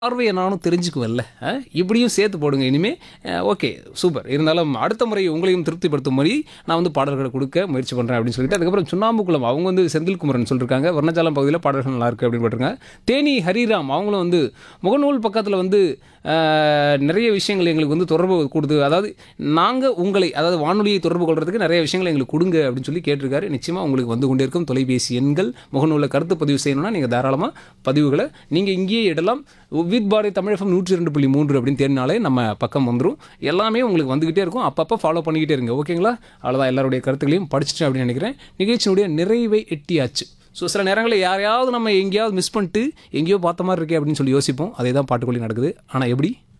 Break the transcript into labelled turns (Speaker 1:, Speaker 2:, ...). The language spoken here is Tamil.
Speaker 1: பார்வையை நானும் தெரிஞ்சுக்குவேன்ல ஆ? இப்படியும் சேர்த்து போடுங்க இனிமே ஓகே சூப்பர் இருந்தாலும் அடுத்த முறை உங்களையும் திருப்திப்படுத்தும் மாதிரி நான் வந்து பாடல்களை கொடுக்க முயற்சி பண்ணுறேன் அப்படின்னு சொல்லிட்டு அதுக்கப்புறம் சுண்ணாம்புக்குளம் அவங்க வந்து செந்தில்குமரன் சொல்லியிருக்காங்க வர்ணஜாலம் பகுதியில் பாடல்கள் நல்லா இருக்கு அப்படின்னு போட்டிருக்காங்க தேனி ஹரிராம் அவங்களும் வந்து முகநூல் பக்கத்தில் வந்து ஆ, நிறைய விஷயங்கள் எங்களுக்கு வந்து தொடர்பு கொடுத்து அதாவது நாங்கள் உங்களை அதாவது வானொலியை தொடர்பு கொள்றதுக்கு நிறைய விஷயங்கள் எங்களுக்கு கொடுங்க அப்படின்னு சொல்லி கேட்டிருக்காரு நிச்சயமாக உங்களுக்கு வந்து கொண்டே இருக்கும் தொலைபேசி எண்கள் முகநூலில் கருத்து பதிவு செய்யணும்னா நீங்கள் தாராளமாக பதிவுகளை நீங்கள் இங்கேயே இடலாம் வித் பாரதி தமிழகம் நூற்றி ரெண்டு புள்ளி மூன்று அப்படின்னு தேடினாலே நம்ம பக்கம் வந்துடும் எல்லாமே உங்களுக்கு வந்துக்கிட்டே இருக்கும் அப்பப்போ ஃபாலோ பண்ணிக்கிட்டே இருங்க ஓகேங்களா அவ்வளோதான் எல்லாருடைய கருத்துக்களையும் படிச்சிட்டேன் அப்படின்னு நினைக்கிறேன் நிகழ்ச்சியினுடைய நிறைவை எட்டியாச்சு ஸோ சில நேரங்களில் யாரையாவது நம்ம எங்கேயாவது மிஸ் பண்ணிட்டு எங்கேயோ பார்த்த மாதிரி இருக்கே அப்படின்னு சொல்லி யோசிப்போம் அதே தான் பாட்டுக்குள்ளே நடக்குது ஆனால் எப்படி